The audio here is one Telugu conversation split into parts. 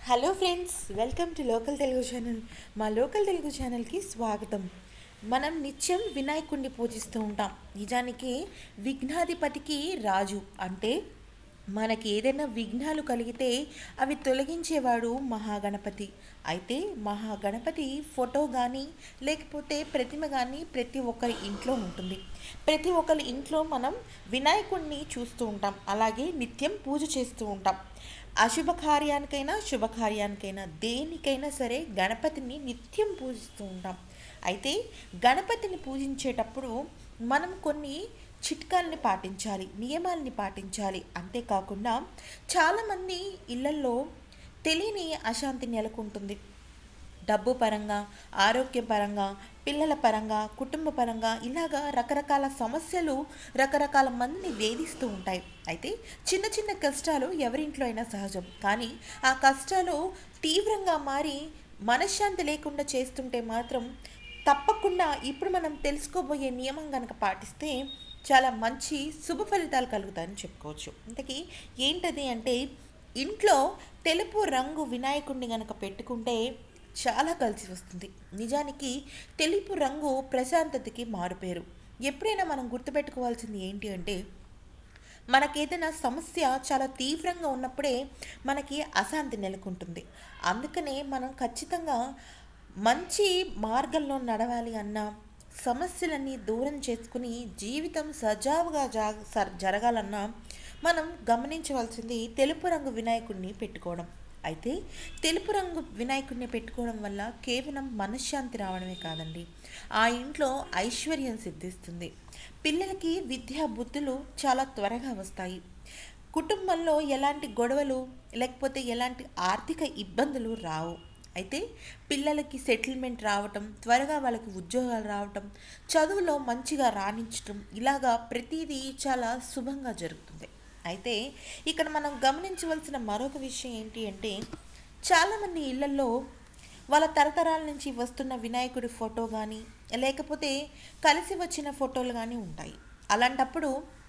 hello friends welcome to local Telugu channel మా లోకల్ తెలుగు ఛానల్కి స్వాగతం మనం నిత్యం వినాయకుడిని పూజిస్తూ ఉంటాం నిజానికి విఘ్నాధిపతికి రాజు అంటే మనకి ఏదైనా విఘ్నాలు కలిగితే అవి తొలగించేవాడు మహాగణపతి అయితే మహాగణపతి ఫోటో కానీ లేకపోతే ప్రతిమ కానీ ప్రతి ఒక్కరి ఇంట్లో ఉంటుంది ప్రతి ఒక్కరి ఇంట్లో మనం వినాయకుడిని చూస్తూ ఉంటాం అలాగే నిత్యం పూజ చేస్తూ ఉంటాం అశుభ కార్యానికైనా శుభకార్యానికైనా దేనికైనా సరే గణపతిని నిత్యం పూజిస్తూ ఉంటాం అయితే గణపతిని పూజించేటప్పుడు మనం కొన్ని చిట్కాలని పాటించాలి నియమాల్ని పాటించాలి అంతేకాకుండా చాలామంది ఇళ్లల్లో తెలియని అశాంతి నెలకొంటుంది డబ్బు పరంగా ఆరోగ్య పరంగా పిల్లల పరంగా కుటుంబ పరంగా ఇలాగా రకరకాల సమస్యలు రకరకాల మందిని వేధిస్తూ ఉంటాయి అయితే చిన్న చిన్న కష్టాలు ఎవరింట్లో అయినా సహజం కానీ ఆ కష్టాలు తీవ్రంగా మారి మనశ్శాంతి లేకుండా చేస్తుంటే మాత్రం తప్పకుండా ఇప్పుడు మనం తెలుసుకోబోయే నియమం కనుక పాటిస్తే చాలా మంచి శుభ ఫలితాలు కలుగుతాయని చెప్పుకోవచ్చు ఇంతకీ ఏంటది అంటే ఇంట్లో తెలుపు రంగు వినాయకుడిని కనుక పెట్టుకుంటే చాలా కలిసి వస్తుంది నిజానికి తెలుపు రంగు ప్రశాంతతకి మారుపేరు ఎప్పుడైనా మనం గుర్తుపెట్టుకోవాల్సింది ఏంటి అంటే మనకేదైనా సమస్య చాలా తీవ్రంగా ఉన్నప్పుడే మనకి అశాంతి నెలకొంటుంది అందుకనే మనం ఖచ్చితంగా మంచి మార్గంలో నడవాలి అన్న సమస్యలన్నీ దూరం చేసుకుని జీవితం సజావుగా జా సర్- జరగాలన్నా మనం గమనించవలసింది తెలుపు రంగు వినాయకుడిని పెట్టుకోవడం అయితే తెలుపు రంగు వినాయకుడిని పెట్టుకోవడం వల్ల కేవలం మనశ్శాంతి రావడమే కాదండి ఆ ఇంట్లో ఐశ్వర్యం సిద్ధిస్తుంది పిల్లలకి విద్యా బుద్ధులు చాలా త్వరగా వస్తాయి కుటుంబంలో ఎలాంటి గొడవలు లేకపోతే ఎలాంటి ఆర్థిక ఇబ్బందులు రావు అయితే పిల్లలకి సెటిల్మెంట్ రావటం త్వరగా వాళ్ళకి ఉద్యోగాలు రావటం చదువులో మంచిగా రాణించటం ఇలాగా ప్రతిదీ చాలా శుభంగా జరుగుతుంది అయితే ఇక్కడ మనం గమనించవలసిన మరొక విషయం ఏంటి అంటే చాలామంది ఇళ్లలో వాళ్ళ తరతరాల నుంచి వస్తున్న వినాయకుడి ఫోటో కానీ లేకపోతే కలిసి వచ్చిన ఫోటోలు కానీ ఉంటాయి అలాంటప్పుడు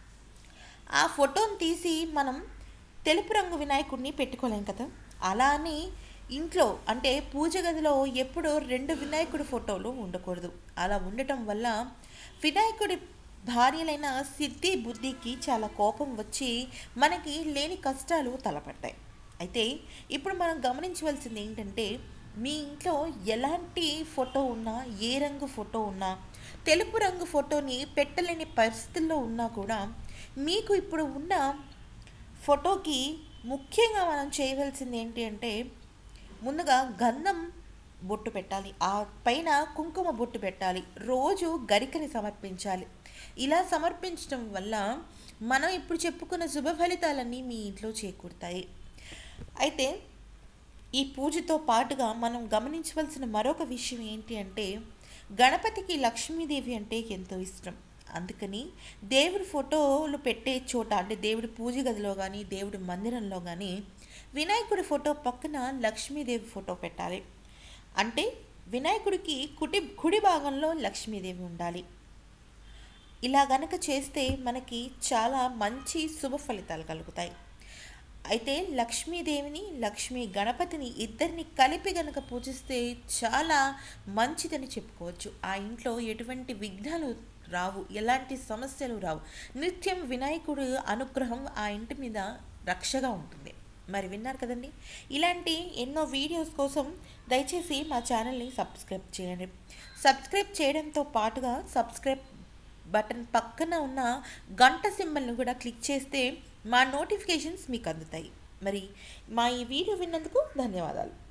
ఆ ఫోటోని తీసి మనం తెలుపు రంగు వినాయకుడిని పెట్టుకోలేం కదా అలా అని ఇంట్లో అంటే పూజ గదిలో ఎప్పుడూ రెండు వినాయకుడి ఫోటోలు ఉండకూడదు అలా ఉండటం వల్ల వినాయకుడి భార్యలైన సిద్ధి బుద్ధికి చాలా కోపం వచ్చి మనకి లేని కష్టాలు తలపడతాయి అయితే ఇప్పుడు మనం గమనించవలసింది ఏంటంటే మీ ఇంట్లో ఎలాంటి ఫోటో ఉన్నా ఏ రంగు ఫోటో ఉన్నా తెలుపు రంగు ఫోటోని పెట్టలేని పరిస్థితుల్లో ఉన్నా కూడా మీకు ఇప్పుడు ఉన్న ఫోటోకి ముఖ్యంగా మనం చేయవలసింది ఏంటి అంటే ముందుగా గంధం బొట్టు పెట్టాలి ఆ పైన కుంకుమ బొట్టు పెట్టాలి రోజు గరికని సమర్పించాలి ఇలా సమర్పించడం వల్ల మనం ఇప్పుడు చెప్పుకున్న శుభ ఫలితాలన్నీ మీ ఇంట్లో చేకూరుతాయి అయితే ఈ పూజతో పాటుగా మనం గమనించవలసిన మరొక విషయం ఏంటి అంటే గణపతికి లక్ష్మీదేవి అంటే ఎంతో ఇష్టం అందుకని దేవుడి ఫోటోలు పెట్టే చోట అంటే దేవుడి పూజ గదిలో కానీ దేవుడి మందిరంలో కానీ వినాయకుడి ఫోటో పక్కన లక్ష్మీదేవి ఫోటో పెట్టాలి అంటే వినాయకుడికి కుటి కుడి భాగంలో లక్ష్మీదేవి ఉండాలి ఇలా గనక చేస్తే మనకి చాలా మంచి శుభ ఫలితాలు కలుగుతాయి అయితే లక్ష్మీదేవిని లక్ష్మీ గణపతిని ఇద్దరిని కలిపి గనక పూజిస్తే చాలా మంచిదని చెప్పుకోవచ్చు ఆ ఇంట్లో ఎటువంటి విఘ్నాలు రావు ఎలాంటి సమస్యలు రావు నిత్యం వినాయకుడు అనుగ్రహం ఆ ఇంటి మీద రక్షగా ఉంటుంది మరి విన్నారు కదండి ఇలాంటి ఎన్నో వీడియోస్ కోసం దయచేసి మా ఛానల్ని సబ్స్క్రైబ్ చేయండి సబ్స్క్రైబ్ చేయడంతో పాటుగా సబ్స్క్రైబ్ బటన్ పక్కన ఉన్న గంట సింబల్ను కూడా క్లిక్ చేస్తే మా నోటిఫికేషన్స్ మీకు అందుతాయి మరి మా ఈ వీడియో విన్నందుకు ధన్యవాదాలు